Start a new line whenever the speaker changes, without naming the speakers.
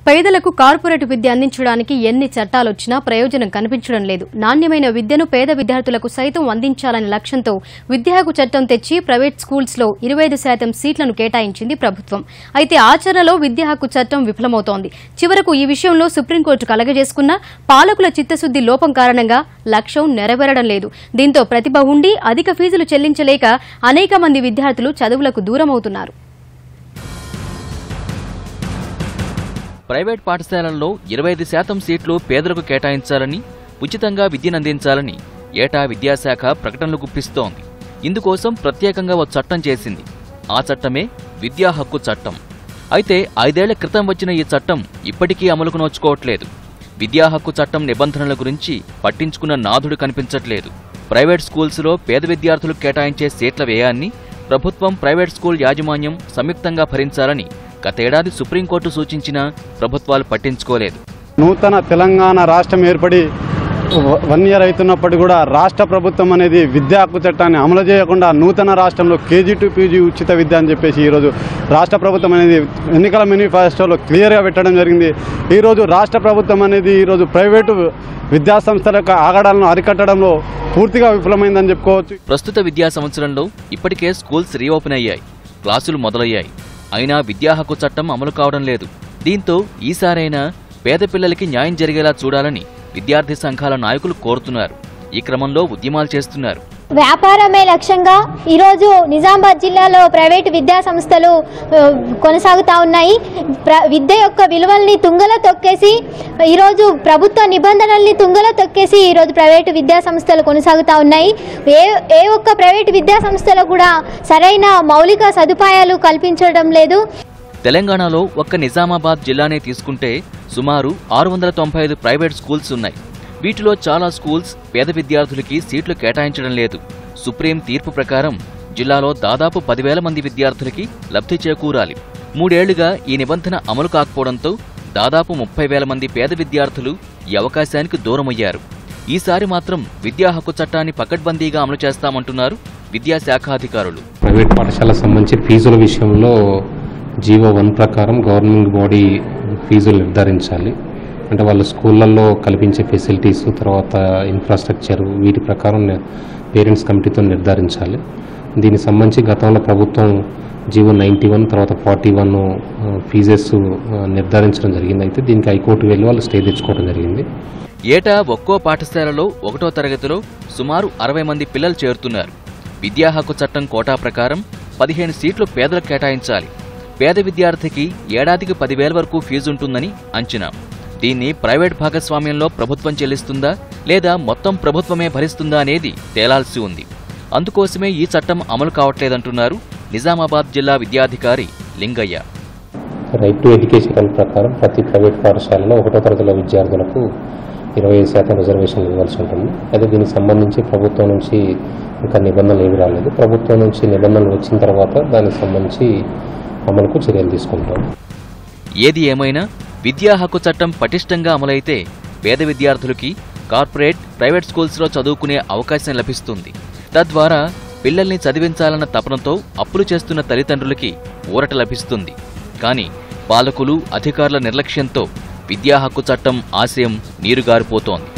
పేదలకు కార్పొరేట్ విద్య అందించడానికి ఎన్ని చట్టాలొచ్చినా ప్రయోజనం కనిపించడం లేదు నాణ్యమైన విద్యను పేద విద్యార్థులకు సైతం అందించాలనే లక్ష్యంతో విద్యా హక్కు చట్టం తెచ్చి ప్రైవేట్ స్కూల్స్ లో ఇరవై ఐదు శాతం సీట్లను కేటాయించింది ప్రభుత్వం అయితే ఆచరణలో విద్యా హక్కు చట్టం విఫలమవుతోంది చివరకు ఈ విషయంలో సుప్రీంకోర్టు కలగజేసుకున్న పాలకుల చిత్తశుద్ది లోపం కారణంగా లక్ష్యం నెరవేరడం లేదు దీంతో ప్రతిభ ఉండి అధిక ఫీజులు చెల్లించలేక అనేక మంది విద్యార్థులు చదువులకు దూరమవుతున్నారు
ప్రైవేట్ పాఠశాలల్లో ఇరవై ఐదు శాతం సీట్లు పేదలకు కేటాయించాలని ఉచితంగా విద్యనందించాలని ఏటా విద్యాశాఖ ప్రకటనలు గుప్పిస్తోంది ఇందుకోసం ప్రత్యేకంగా ఓ చట్టం చేసింది ఆ చట్టమే విద్యా హక్కు చట్టం అయితే ఐదేళ్ల క్రితం వచ్చిన ఈ చట్టం ఇప్పటికీ అమలుకు నోచుకోవట్లేదు విద్యా హక్కు చట్టం నిబంధనల గురించి పట్టించుకున్న నాథుడు కనిపించట్లేదు ప్రైవేట్ స్కూల్స్లో పేద విద్యార్థులకు కేటాయించే సీట్ల వ్యయాన్ని ప్రభుత్వం ప్రైవేట్ స్కూల్ యాజమాన్యం సంయుక్తంగా భరించాలని గతేడాది సుప్రీంకోర్టు సూచించినా ప్రభుత్వాలు పట్టించుకోలేదు
నూతన తెలంగాణ రాష్ట్రం ఏర్పడి వ- వన్ ఇయర్ అవుతున్నప్పటికీ కూడా రాష్ట్ర ప్రభుత్వం అనేది విద్యా హక్కు చట్టాన్ని అమలు చేయకుండా నూతన రాష్ట్రంలో కేజీ టు పీజీ ఉచిత విద్య అని చెప్పేసి ఈరోజు రాష్ట్ర ప్రభుత్వం అనేది ఎన్నికల మేనిఫెస్టోలో క్లియర్గా పెట్టడం జరిగింది ఈరోజు రాష్ట్ర ప్రభుత్వం అనేది ఈరోజు ప్రైవేటు విద్యా సంస్థల యొక్క ఆగడాలను అరికట్టడంలో పూర్తిగా విఫలమైందని చెప్పుకోవచ్చు
ప్రస్తుత విద్యా సంవత్సరంలో ఇప్పటికే స్కూల్స్ రీఓపెన్ అయ్యాయి క్లాసులు మొదలయ్యాయి అయినా విద్యా హక్కు చట్టం అమలు కావడం లేదు దీంతో ఈసారైనా పేద పిల్లలకి న్యాయం జరిగేలా చూడాలని విద్యార్థి సంఘాల నాయకులు కోరుతున్నారు ఈ క్రమంలో ఉద్యమాలు చేస్తున్నారు
వ్యాపారమే లక్ష్యంగా ఈరోజు నిజామాబాద్ జిల్లాలో ప్రైవేటు విద్యా సంస్థలు ఆ, కొనసాగుతా ఉన్నాయి ప్ర విద్య యొక్క విలువల్ని తుంగలో తొక్కేసి ఈరోజు ప్రభుత్వ నిబంధనల్ని తుంగలో తొక్కేసి ఈరోజు ప్రైవేటు విద్యా సంస్థలు కొనసాగుతా ఉన్నాయి ఏ ఏ ఒక్క ప్రైవేటు విద్యా సంస్థలో కూడా సరైన మౌలిక సదుపాయాలు కల్పించడం లేదు
తెలంగాణలో ఒక్క నిజామాబాద్ జిల్లానే తీసుకుంటే సుమారు ఆరు వందల తొంభై ఐదు ప్రైవేట్ స్కూల్స్ ఉన్నాయి వీటిలో చాలా స్కూల్స్ పేద విద్యార్థులకి సీట్లు కేటాయించడం లేదు సుప్రీం తీర్పు ప్రకారం జిల్లాలో దాదాపు పదివేల మంది విద్యార్థులకి లబ్ధి చేకూరాలి మూడేళ్లుగా ఈ నిబంధన అమలు కాకపోవడంతో దాదాపు ముప్పై వేల మంది పేద విద్యార్థులు ఈ అవకాశానికి దూరమయ్యారు ఈసారి మాత్రం విద్యా హక్కు చట్టాన్ని పకడ్బందీగా అమలు చేస్తామంటున్నారు విద్యాశాఖాధికారులు
ప్రైవేట్ పాఠశాలకు సంబంధించి ఫీజుల విషయంలో జీవో వన్ ప్రకారం గవర్నమెంట్ బాడీ ఫీజులు నిర్ధారించాలి అంటే వాళ్ళ స్కూళ్ళల్లో కల్పించే ఫెసిలిటీస్ తర్వాత ఇన్ఫ్రాస్ట్రక్చర్ వీటి ప్రకారం పేరెంట్స్ కమిటీతో నిర్ధారించాలి దీనికి సంబంధించి గతంలో ప్రభుత్వం జీవో నైంటీ వన్ తర్వాత ఫార్టీ వన్ ఫీజెస్ నిర్ధారించడం జరిగింది అయితే దీనికి హైకోర్టు వెళ్ళి వాళ్ళు స్టే తెచ్చుకోవడం జరిగింది
ఏటా ఒక్కో పాఠశాలలో ఒకటో తరగతిలో సుమారు అరవై మంది పిల్లలు చేరుతున్నారు విద్యా హక్కు చట్టం కోటా ప్రకారం పదిహేను సీట్లు పేదలకు కేటాయించాలి పేద విద్యార్థికి ఏడాదికి పదివేల వరకు ఫీజుంటుందని అంచనా దీన్ని ప్రైవేట్ భాగస్వామ్యంలో ప్రభుత్వం చెల్లిస్తుందా లేదా మొత్తం ప్రభుత్వమే భరిస్తుందా అనేది తేలాల్సి ఉంది అందుకోసమే ఈ చట్టం అమలు కావట్లేదంటున్నారు నిజామాబాద్ జిల్లా విద్యాధికారి Lingaiah
right to education act ప్రకారం ప్రతి ప్రైవేట్ పాఠశాలలో ఒకటో తరగతిలో విద్యార్థులకు ఇరవై ఐదు శాతం రిజర్వేషన్లు ఇవ్వాల్సి ఉంటుంది అయితే దీనికి సంబంధించి ప్రభుత్వం నుంచి ఇంకా నిబంధనలు ఏవి రాలేదు ప్రభుత్వం నుంచి నిబంధనలు వచ్చిన తర్వాత దానికి సంబంధించి అమలుకు చర్యలు తీసుకుంటాం
ఏది ఏమైనా విద్యా హక్కు చట్టం పటిష్టంగా అమలైతే పేద విద్యార్థులకి కార్పొరేట్ ప్రైవేట్ స్కూల్స్లో చదువుకునే అవకాశం లభిస్తుంది తద్వారా పిల్లల్ని చదివించాలన్న తపనతో అప్పులు చేస్తున్న తల్లిదండ్రులకి ఊరట లభిస్తుంది కానీ పాలకులు అధికారుల నిర్లక్ష్యంతో విద్యా హక్కు చట్టం ఆశయం నీరుగారిపోతోంది